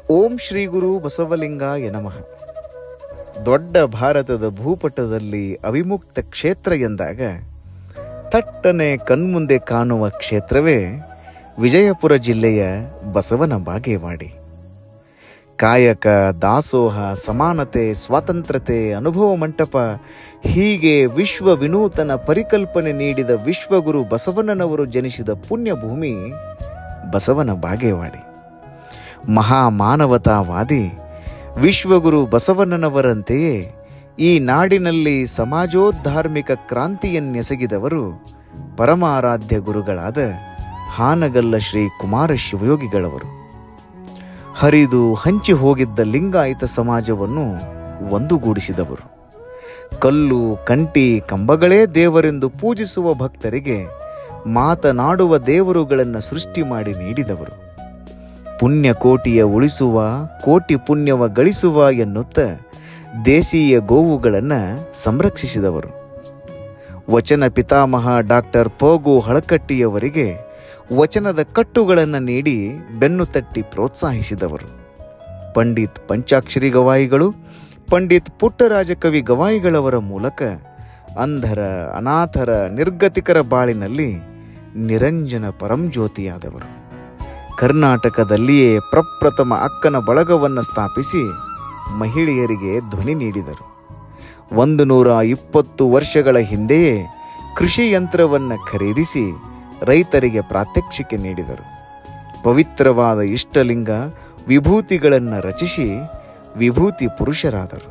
ಓಂ ಶ್ರೀ ಗುರು ಬಸವಲಿಂಗಾಯ ನಮಃ ದೊಡ್ಡ ಭಾರತದ ಭೂಪಟದಲ್ಲಿ ಅವಿಮುಕ್ತ ಕ್ಷೇತ್ರ ಎಂದಾಗ ಥಟ್ಟನೆ ಕಣ್ಮುಂದೆ ಕಾಣುವ ಕ್ಷೇತ್ರವೇ ವಿಜಯಪುರ ಜಿಲ್ಲೆಯ ಬಸವನ ಬಾಗೇವಾಡಿ ಕಾಯಕ ದಾಸೋಹ ಸಮಾನತೆ ಸ್ವಾತಂತ್ರ್ಯತೆ ಅನುಭವ ಮಂಟಪ ಹೀಗೆ ವಿಶ್ವ ವಿನೂತನ ಪರಿಕಲ್ಪನೆ ನೀಡಿದ ವಿಶ್ವಗುರು ಬಸವಣ್ಣನವರು ಜನಿಸಿದ ಪುಣ್ಯಭೂಮಿ ಬಸವನ ಬಾಗೇವಾಡಿ ಮಹಾಮಾನವತಾವಾದಿ ವಿಶ್ವಗುರು ಬಸವಣ್ಣನವರಂತೆಯೇ ಈ ನಾಡಿನಲ್ಲಿ ಸಮಾಜೋದ್ಧಾರ್ಮಿಕ ಕ್ರಾಂತಿಯನ್ನೆಸಗಿದವರು ಪರಮಾರಾಧ್ಯ ಗುರುಗಳಾದ ಹಾನಗಲ್ಲ ಶ್ರೀ ಕುಮಾರ ಶಿವಯೋಗಿಗಳವರು ಹರಿದು ಹಂಚಿ ಹೋಗಿದ್ದ ಲಿಂಗಾಯತ ಸಮಾಜವನ್ನು ಒಂದುಗೂಡಿಸಿದವರು ಕಲ್ಲು ಕಂಟಿ ಕಂಬಗಳೇ ದೇವರೆಂದು ಪೂಜಿಸುವ ಭಕ್ತರಿಗೆ ಮಾತನಾಡುವ ದೇವರುಗಳನ್ನು ಸೃಷ್ಟಿ ಮಾಡಿ ನೀಡಿದವರು ಪುಣ್ಯ ಕೋಟಿಯ ಉಳಿಸುವ ಕೋಟಿ ಪುಣ್ಯವ ಗಳಿಸುವ ಎನ್ನುತ್ತ ದೇಶೀಯ ಗೋವುಗಳನ್ನು ಸಂರಕ್ಷಿಸಿದವರು ವಚನ ಪಿತಾಮಹ ಡಾಕ್ಟರ್ ಪೋಗು ಹಳಕಟ್ಟಿಯವರಿಗೆ ವಚನದ ಕಟ್ಟುಗಳನ್ನು ನೀಡಿ ಬೆನ್ನು ತಟ್ಟಿ ಪ್ರೋತ್ಸಾಹಿಸಿದವರು ಪಂಡಿತ್ ಪಂಚಾಕ್ಷರಿ ಗವಾಯಿಗಳು ಪಂಡಿತ್ ಪುಟ್ಟರಾಜ ಕವಿ ಗವಾಯಿಗಳವರ ಮೂಲಕ ಅಂಧರ ಅನಾಥರ ನಿರ್ಗತಿಕರ ಬಾಳಿನಲ್ಲಿ ನಿರಂಜನ ಪರಂಜ್ಯೋತಿಯಾದವರು ಕರ್ನಾಟಕದಲ್ಲಿಯೇ ಪ್ರಪ್ರಥಮ ಅಕ್ಕನ ಬಳಗವನ್ನು ಸ್ಥಾಪಿಸಿ ಮಹಿಳೆಯರಿಗೆ ಧ್ವನಿ ನೀಡಿದರು ಒಂದು ನೂರ ಇಪ್ಪತ್ತು ವರ್ಷಗಳ ಹಿಂದೆಯೇ ಕೃಷಿ ಯಂತ್ರವನ್ನು ಖರೀದಿಸಿ ರೈತರಿಗೆ ಪ್ರಾತ್ಯಕ್ಷಿಕೆ ನೀಡಿದರು ಪವಿತ್ರವಾದ ಇಷ್ಟಲಿಂಗ ವಿಭೂತಿಗಳನ್ನು ರಚಿಸಿ ವಿಭೂತಿ ಪುರುಷರಾದರು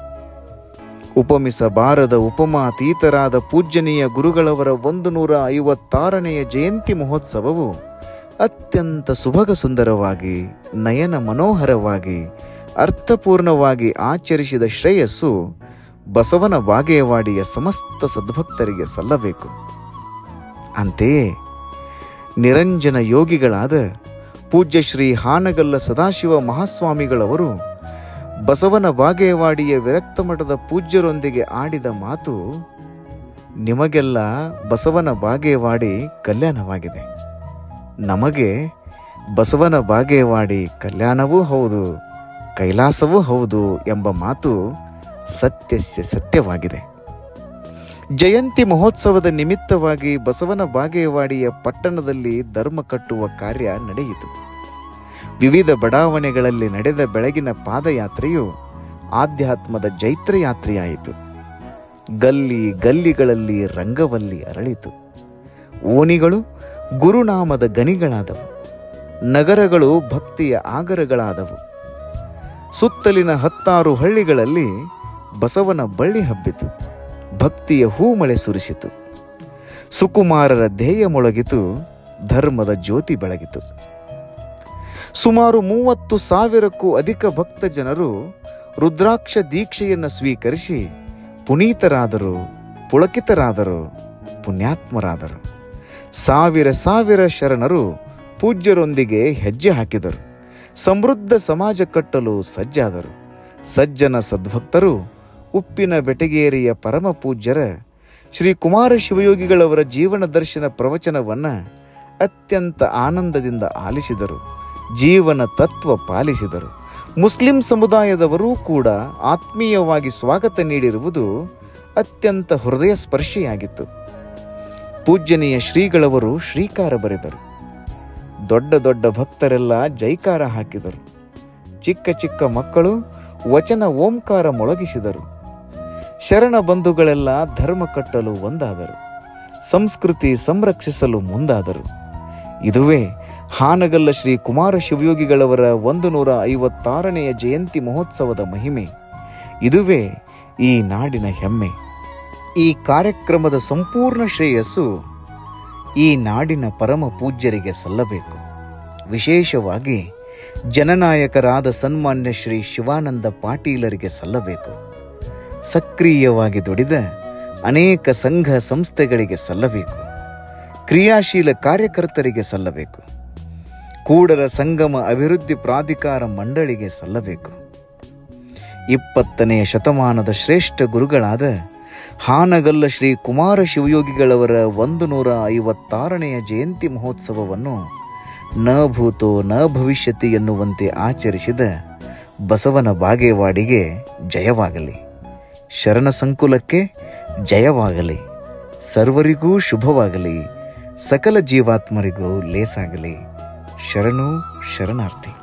ಉಪಮಿಸಬಾರದ ಉಪಮಾತೀತರಾದ ಪೂಜ್ಯನೀಯ ಗುರುಗಳವರ ಒಂದು ನೂರ ಐವತ್ತಾರನೆಯ ಜಯಂತಿ ಮಹೋತ್ಸವವು ಅತ್ಯಂತ ಸುಭಗ ಸುಂದರವಾಗಿ ನಯನ ಮನೋಹರವಾಗಿ ಅರ್ಥಪೂರ್ಣವಾಗಿ ಆಚರಿಸಿದ ಶ್ರೇಯಸ್ಸು ಬಸವನ ಬಾಗೇವಾಡಿಯ ಸಮಸ್ತ ಸದ್ಭಕ್ತರಿಗೆ ಸಲ್ಲಬೇಕು ಅಂತೆಯೇ ನಿರಂಜನ ಯೋಗಿಗಳಾದ ಪೂಜ್ಯ ಶ್ರೀ ಹಾನಗಲ್ಲ ಸದಾಶಿವ ಮಹಾಸ್ವಾಮಿಗಳವರು ಬಸವನ ಬಾಗೇವಾಡಿಯ ವಿರಕ್ತ ಮಠದ ಪೂಜ್ಯರೊಂದಿಗೆ ಆಡಿದ ಮಾತು ನಿಮಗೆಲ್ಲ ಬಸವನ ಬಾಗೇವಾಡಿ ಕಲ್ಯಾಣವಾಗಿದೆ ನಮಗೆ ಬಸವನ ಬಾಗೇವಾಡಿ ಕಲ್ಯಾಣವೂ ಹೌದು ಕೈಲಾಸವೂ ಹೌದು ಎಂಬ ಮಾತು ಸತ್ಯಸ್ಯ ಸತ್ಯವಾಗಿದೆ ಜಯಂತಿ ಮಹೋತ್ಸವದ ನಿಮಿತ್ತವಾಗಿ ಬಸವನ ಬಾಗೇವಾಡಿಯ ಪಟ್ಟಣದಲ್ಲಿ ಧರ್ಮ ಕಟ್ಟುವ ಕಾರ್ಯ ನಡೆಯಿತು ವಿವಿಧ ಬಡಾವಣೆಗಳಲ್ಲಿ ನಡೆದ ಬೆಳಗಿನ ಪಾದಯಾತ್ರೆಯು ಆಧ್ಯಾತ್ಮದ ಜೈತ್ರ ಯಾತ್ರೆಯಾಯಿತು ಗಲ್ಲಿ ಗಲ್ಲಿಗಳಲ್ಲಿ ರಂಗವಲ್ಲಿ ಅರಳಿತು ಓಣಿಗಳು ಗುರುನಾಮದ ಗಣಿಗಳಾದವು ನಗರಗಳು ಭಕ್ತಿಯ ಆಗರಗಳಾದವು ಸುತ್ತಲಿನ ಹತ್ತಾರು ಹಳ್ಳಿಗಳಲ್ಲಿ ಬಸವನ ಬಳ್ಳಿ ಹಬ್ಬಿತು ಭಕ್ತಿಯ ಹೂಮಳೆ ಸುರಿಸಿತು ಸುಕುಮಾರರ ಧ್ಯೇಯ ಮೊಳಗಿತು ಧರ್ಮದ ಜ್ಯೋತಿ ಬೆಳಗಿತು ಸುಮಾರು ಮೂವತ್ತು ಸಾವಿರಕ್ಕೂ ಅಧಿಕ ಭಕ್ತ ಜನರು ರುದ್ರಾಕ್ಷ ದೀಕ್ಷೆಯನ್ನು ಸ್ವೀಕರಿಸಿ ಪುನೀತರಾದರು ಪುಳಕಿತರಾದರು ಪುಣ್ಯಾತ್ಮರಾದರು ಸಾವಿರ ಸಾವಿರ ಶರಣರು ಪೂಜ್ಯರೊಂದಿಗೆ ಹೆಜ್ಜೆ ಹಾಕಿದರು ಸಮೃದ್ಧ ಸಮಾಜ ಕಟ್ಟಲು ಸಜ್ಜಾದರು ಸಜ್ಜನ ಸದ್ಭಕ್ತರು ಉಪ್ಪಿನ ಬೆಟಗೇರಿಯ ಪರಮ ಪೂಜ್ಯರ ಶ್ರೀ ಕುಮಾರ ಶಿವಯೋಗಿಗಳವರ ಜೀವನ ದರ್ಶನ ಪ್ರವಚನವನ್ನು ಅತ್ಯಂತ ಆನಂದದಿಂದ ಆಲಿಸಿದರು ಜೀವನ ತತ್ವ ಪಾಲಿಸಿದರು ಮುಸ್ಲಿಂ ಸಮುದಾಯದವರೂ ಕೂಡ ಆತ್ಮೀಯವಾಗಿ ಸ್ವಾಗತ ನೀಡಿರುವುದು ಅತ್ಯಂತ ಹೃದಯ ಸ್ಪರ್ಶಿಯಾಗಿತ್ತು ಪೂಜ್ಯನೀಯ ಶ್ರೀಗಳವರು ಶ್ರೀಕಾರ ಬರೆದರು ದೊಡ್ಡ ದೊಡ್ಡ ಭಕ್ತರೆಲ್ಲ ಜೈಕಾರ ಹಾಕಿದರು ಚಿಕ್ಕ ಚಿಕ್ಕ ಮಕ್ಕಳು ವಚನ ಓಂಕಾರ ಮೊಳಗಿಸಿದರು ಶರಣ ಬಂಧುಗಳೆಲ್ಲ ಧರ್ಮ ಕಟ್ಟಲು ಒಂದಾದರು ಸಂಸ್ಕೃತಿ ಸಂರಕ್ಷಿಸಲು ಮುಂದಾದರು ಇದುವೇ ಹಾನಗಲ್ಲ ಶ್ರೀ ಕುಮಾರ ಶಿವಯೋಗಿಗಳವರ ಒಂದು ನೂರ ಐವತ್ತಾರನೆಯ ಜಯಂತಿ ಮಹೋತ್ಸವದ ಮಹಿಮೆ ಇದುವೇ ಈ ನಾಡಿನ ಹೆಮ್ಮೆ ಈ ಕಾರ್ಯಕ್ರಮದ ಸಂಪೂರ್ಣ ಶ್ರೇಯಸ್ಸು ಈ ನಾಡಿನ ಪರಮ ಪೂಜ್ಯರಿಗೆ ಸಲ್ಲಬೇಕು ವಿಶೇಷವಾಗಿ ಜನನಾಯಕರಾದ ಸನ್ಮಾನ್ಯ ಶ್ರೀ ಶಿವಾನಂದ ಪಾಟೀಲರಿಗೆ ಸಲ್ಲಬೇಕು ಸಕ್ರಿಯವಾಗಿ ದುಡಿದ ಅನೇಕ ಸಂಘ ಸಂಸ್ಥೆಗಳಿಗೆ ಸಲ್ಲಬೇಕು ಕ್ರಿಯಾಶೀಲ ಕಾರ್ಯಕರ್ತರಿಗೆ ಸಲ್ಲಬೇಕು ಕೂಡಲ ಸಂಗಮ ಅಭಿವೃದ್ಧಿ ಪ್ರಾಧಿಕಾರ ಮಂಡಳಿಗೆ ಸಲ್ಲಬೇಕು ಇಪ್ಪತ್ತನೆಯ ಶತಮಾನದ ಶ್ರೇಷ್ಠ ಗುರುಗಳಾದ ಹಾನಗಲ್ಲ ಶ್ರೀ ಕುಮಾರ ಶಿವಯೋಗಿಗಳವರ ಒಂದು ನೂರ ಐವತ್ತಾರನೆಯ ಜಯಂತಿ ಮಹೋತ್ಸವವನ್ನು ನ ಭೂತೋ ನ ಭವಿಷ್ಯತಿ ಎನ್ನುವಂತೆ ಆಚರಿಸಿದ ಬಸವನ ಬಾಗೇವಾಡಿಗೆ ಜಯವಾಗಲಿ ಶರಣ ಸಂಕುಲಕ್ಕೆ ಜಯವಾಗಲಿ ಸರ್ವರಿಗೂ ಶುಭವಾಗಲಿ ಸಕಲ ಜೀವಾತ್ಮರಿಗೂ ಲೇಸಾಗಲಿ ಶರಣು ಶರಣಾರ್ಥಿ